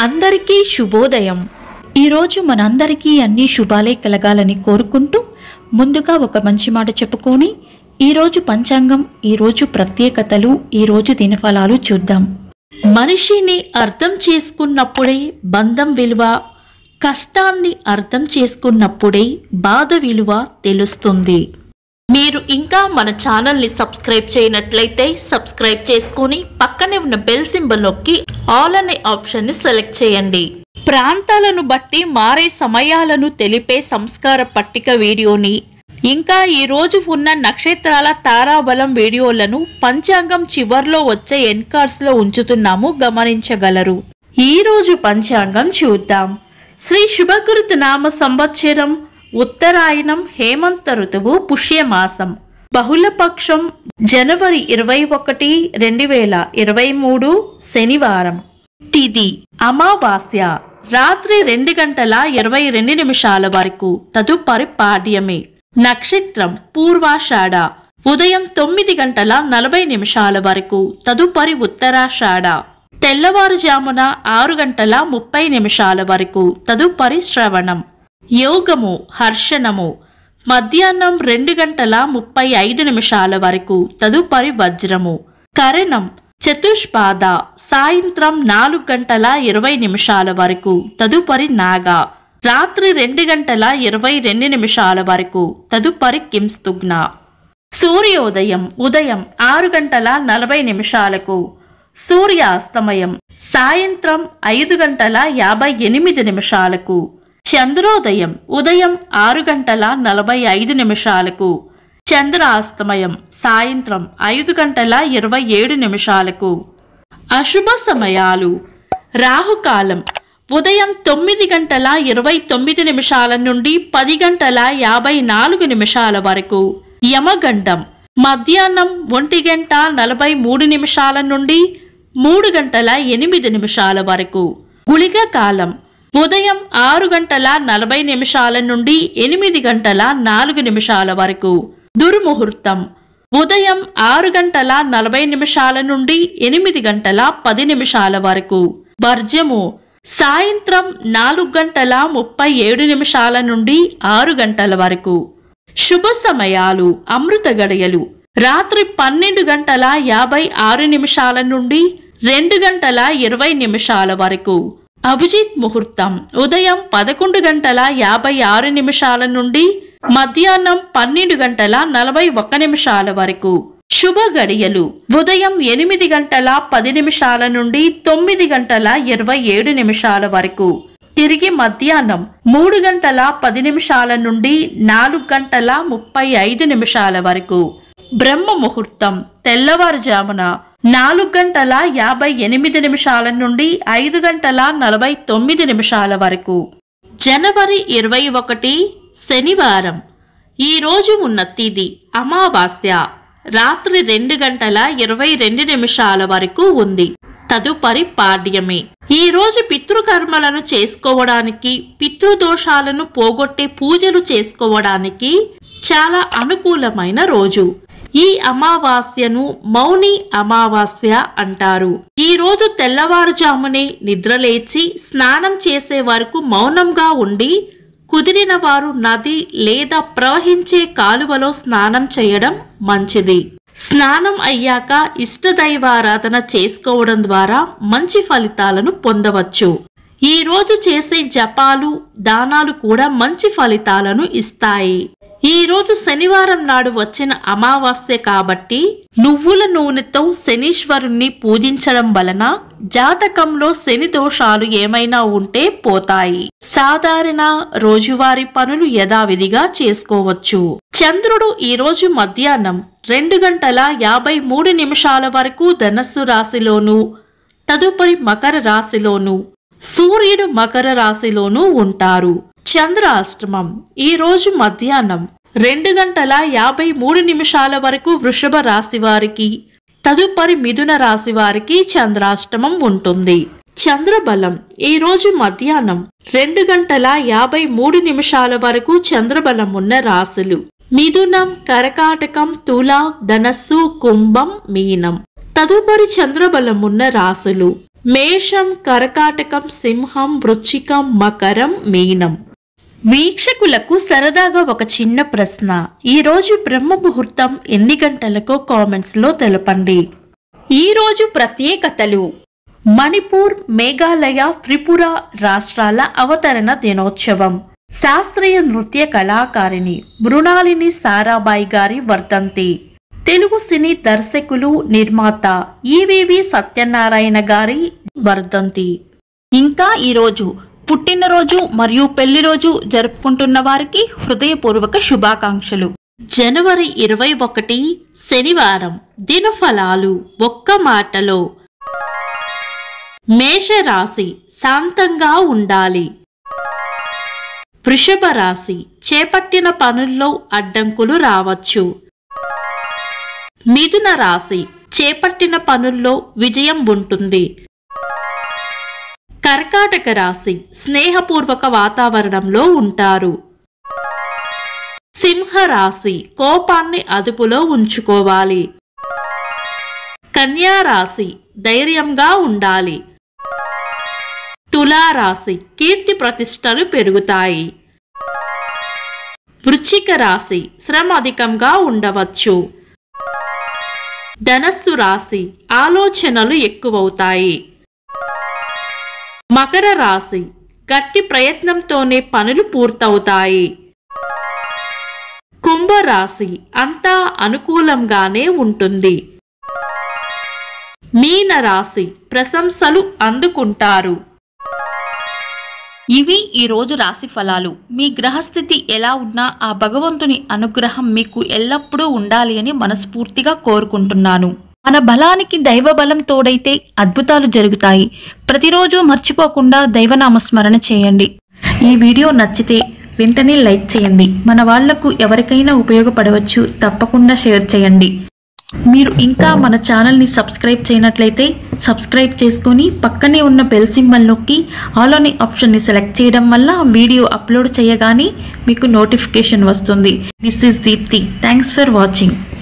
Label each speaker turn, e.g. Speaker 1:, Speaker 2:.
Speaker 1: అందరికీ శుభోదయం ఈరోజు మనందరికీ అన్ని శుభాలే కలగాలని కోరుకుంటూ ముందుగా ఒక మంచి మాట చెప్పుకొని ఈరోజు పంచాంగం ఈరోజు ప్రత్యేకతలు ఈరోజు దినఫలాలు చూద్దాం మనిషిని అర్థం చేసుకున్నప్పుడే బంధం విలువ కష్టాన్ని అర్థం చేసుకున్నప్పుడే బాధ విలువ తెలుస్తుంది మీరు ఇంకా మన ఛానల్ని సబ్స్క్రైబ్ చేయనట్లయితే సబ్స్క్రైబ్ చేసుకొని పక్కనే ఉన్న బెల్ సింబల్ నొక్కి ఆల్ అనే ఆప్షన్ని సెలెక్ట్ చేయండి ప్రాంతాలను బట్టి మారే సమయాలను తెలిపే సంస్కార పట్టిక వీడియోని ఇంకా ఈ రోజు ఉన్న నక్షత్రాల తారాబలం వీడియోలను పంచాంగం చివర్లో వచ్చే ఎన్కార్స్ లో ఉంచుతున్నాము గమనించగలరు ఈ రోజు పంచాంగం చూద్దాం శ్రీ శుభకృత్ నామ సంవత్సరం ఉత్తరాయణం హేమంత ఋతువు పుష్యమాసం బహుళపక్షం జనవరి ఇరవై ఒకటి రెండు వేల ఇరవై మూడు శనివారం తిది అమావాస్య రాత్రి రెండు గంటల ఇరవై రెండు నిమిషాల వరకు తదుపరి పాడ్యమే నక్షత్రం పూర్వాషాఢ ఉదయం తొమ్మిది గంటల నలభై నిమిషాల వరకు తదుపరి ఉత్తరాషాఢ తెల్లవారుజామున ఆరు గంటల ముప్పై నిమిషాల వరకు తదుపరి శ్రవణం యోగము హర్షణము మధ్యాహ్నం రెండు గంటల ముప్పై ఐదు నిమిషాల వరకు తదుపరి వజ్రము కరణం చతుష్పాద సాయంత్రం నాలుగు గంటల ఇరవై నిమిషాల వరకు తదుపరి నాగ రాత్రి రెండు గంటల ఇరవై రెండు నిమిషాల వరకు తదుపరి కింస్తుగ్న సూర్యోదయం ఉదయం ఆరు గంటల నలభై నిమిషాలకు సూర్యాస్తమయం సాయంత్రం ఐదు గంటల యాభై ఎనిమిది నిమిషాలకు చంద్రోదయం ఉదయం ఆరు గంటల నలభై ఐదు నిమిషాలకు చంద్రాస్తమయం సాయంత్రం ఐదు గంటల ఇరవై ఏడు నిమిషాలకు అశుభ సమయాలు రాహుకాలం ఉదయం తొమ్మిది గంటల ఇరవై తొమ్మిది నిమిషాల నుండి పది గంటల యాభై నాలుగు నిమిషాల వరకు యమగండం మధ్యాహ్నం ఒంటి గంట నలభై మూడు నిమిషాల నుండి మూడు గంటల ఎనిమిది నిమిషాల వరకు గుళిక కాలం ఉదయం ఆరు గంటల నలభై నిమిషాల నుండి ఎనిమిది గంటల నాలుగు నిమిషాల వరకు దుర్ముహూర్తం ఉదయం ఆరు గంటల నలభై నిమిషాల నుండి ఎనిమిది గంటల పది నిమిషాల వరకు వర్జము సాయంత్రం నాలుగు గంటల ముప్పై ఏడు నిమిషాల నుండి ఆరు గంటల వరకు శుభ సమయాలు అమృత గడియలు రాత్రి పన్నెండు గంటల యాభై ఆరు నిమిషాల నుండి రెండు గంటల ఇరవై నిమిషాల వరకు అభిజిత్ ముహూర్తం ఉదయం పదకొండు గంటల యాభై ఆరు నిమిషాల నుండి మధ్యాహ్నం పన్నెండు గంటల నలభై ఒక్క నిమిషాల వరకు శుభ గడియలు ఉదయం ఎనిమిది గంటల పది నిమిషాల నుండి తొమ్మిది గంటల ఇరవై ఏడు నిమిషాల వరకు తిరిగి మధ్యాహ్నం మూడు గంటల పది నిమిషాల నుండి నాలుగు గంటల ముప్పై ఐదు నిమిషాల వరకు బ్రహ్మ ముహూర్తం తెల్లవారుజామున నాలుగు గంటల యాభై ఎనిమిది నిమిషాల నుండి ఐదు గంటల నలభై తొమ్మిది నిమిషాల వరకు జనవరి ఇరవై ఒకటి శనివారం ఈ రోజు ఉన్న తిది అమావాస్య రాత్రి రెండు గంటల ఇరవై రెండు నిమిషాల వరకు ఉంది తదుపరి పాడ్యమే ఈ రోజు పితృకర్మలను చేసుకోవడానికి పితృదోషాలను పోగొట్టే పూజలు చేసుకోవడానికి చాలా అనుకూలమైన రోజు ఈ అమావాస్యను మౌని అమావాస్య అంటారు ఈ రోజు తెల్లవారుజామునే నిద్రలేచి స్నానం చేసే వరకు మౌనంగా ఉండి కుదిరిన వారు నది లేదా ప్రవహించే కాలువలో స్నానం చేయడం మంచిది స్నానం అయ్యాక ఇష్టదైవారాధన చేసుకోవడం ద్వారా మంచి ఫలితాలను పొందవచ్చు ఈ రోజు చేసే జపాలు దానాలు కూడా మంచి ఫలితాలను ఇస్తాయి ఈ రోజు శనివారం నాడు వచ్చిన అమావాస్య కాబట్టి నువ్వుల నూనెతో శనీశ్వరుణ్ణి పూజించడం వలన జాతకంలో శని దోషాలు ఏమైనా ఉంటే పోతాయి సాధారణ రోజువారీ పనులు యథావిధిగా చేసుకోవచ్చు చంద్రుడు ఈ రోజు మధ్యాహ్నం రెండు గంటల యాభై మూడు నిమిషాల వరకు ధనస్సు రాశిలోను తదుపరి మకర రాశిలోను సూర్యుడు మకర రాశిలోనూ ఉంటారు చంద్రాష్టమం ఈ రోజు మధ్యాహ్నం రెండు గంటల యాభై మూడు నిమిషాల వరకు వృషభ రాశి వారికి తదుపరి మిథున రాశి వారికి చంద్రాష్టమం ఉంటుంది చంద్రబలం ఈ రోజు మధ్యాహ్నం రెండు గంటల యాభై మూడు నిమిషాల వరకు చంద్రబలం ఉన్న రాశులు మిథునం కరకాటకం తుల ధనస్సు కుంభం మీనం తదుపరి చంద్రబలం ఉన్న రాశులు
Speaker 2: మేషం కరకాటకం సింహం వృచ్చికం మకరం మీనం
Speaker 1: వీక్షకులకు సరదాగా ఒక చిన్న ప్రశ్న ఈ రోజు బ్రహ్మ ముహూర్తం ఎన్ని గంటలకో కామెంట్స్ లో తెలపండి ఈ రోజు ప్రత్యేకతలు మణిపూర్ మేఘాలయ త్రిపుర రాష్ట్రాల అవతరణ దినోత్సవం శాస్త్రీయ నృత్య కళాకారిణి మృణాలిని సారాబాయి గారి వర్ధంతి తెలుగు సినీ దర్శకులు నిర్మాత ఈవివి సత్యనారాయణ గారి వర్ధంతి ఇంకా ఈరోజు పుట్టినరోజు మరియు పెళ్లి రోజు జరుపుకుంటున్న వారికి హృదయపూర్వక శుభాకాంక్షలు
Speaker 2: జనవరి ఇరవై ఒకటి శనివారం దినఫలాలు ఒక్క మాటలో మేషరాశి శాంతంగా ఉండాలి వృషభ రాశి చేపట్టిన పనుల్లో అడ్డంకులు రావచ్చు మిథున రాశి చేపట్టిన పనుల్లో విజయం ఉంటుంది కర్కాటక రాశి స్నేహపూర్వక వాతావరణంలో ఉంటారు సింహ రాశి కోపాన్ని అదుపులో ఉంచుకోవాలి కన్యా రాశి ధైర్యంగా ఉండాలి తులా రాశి కీర్తి ప్రతిష్టలు పెరుగుతాయి వృశ్చిక రాశి శ్రమ అధికంగా ఉండవచ్చు ధనస్సు రాశి ఆలోచనలు ఎక్కువవుతాయి మకర రాశి గట్టి ప్రయత్నంతోనే పనులు పూర్తవుతాయి కుంభరాశి అంతా అనుకూలంగానే ఉంటుంది మీన రాశి ప్రశంసలు అందుకుంటారు
Speaker 1: ఇవి ఈ రోజు రాశి ఫలాలు మీ గ్రహస్థితి ఎలా ఉన్నా ఆ భగవంతుని అనుగ్రహం మీకు ఎల్లప్పుడూ ఉండాలి అని మనస్ఫూర్తిగా కోరుకుంటున్నాను మన బలానికి దైవ బలం తోడైతే అద్భుతాలు జరుగుతాయి ప్రతిరోజు మర్చిపోకుండా దైవనామస్మరణ చేయండి ఈ వీడియో నచ్చితే వెంటనే లైక్ చేయండి మన వాళ్లకు ఎవరికైనా ఉపయోగపడవచ్చు తప్పకుండా షేర్ చేయండి మీరు ఇంకా మన ఛానల్ని సబ్స్క్రైబ్ చేయనట్లయితే సబ్స్క్రైబ్ చేసుకొని పక్కనే ఉన్న బెల్ సింబల్ నొక్కి ఆల్ అనే ఆప్షన్ని సెలెక్ట్ చేయడం వల్ల వీడియో అప్లోడ్ చేయగానే మీకు నోటిఫికేషన్ వస్తుంది this is Deepti thanks for watching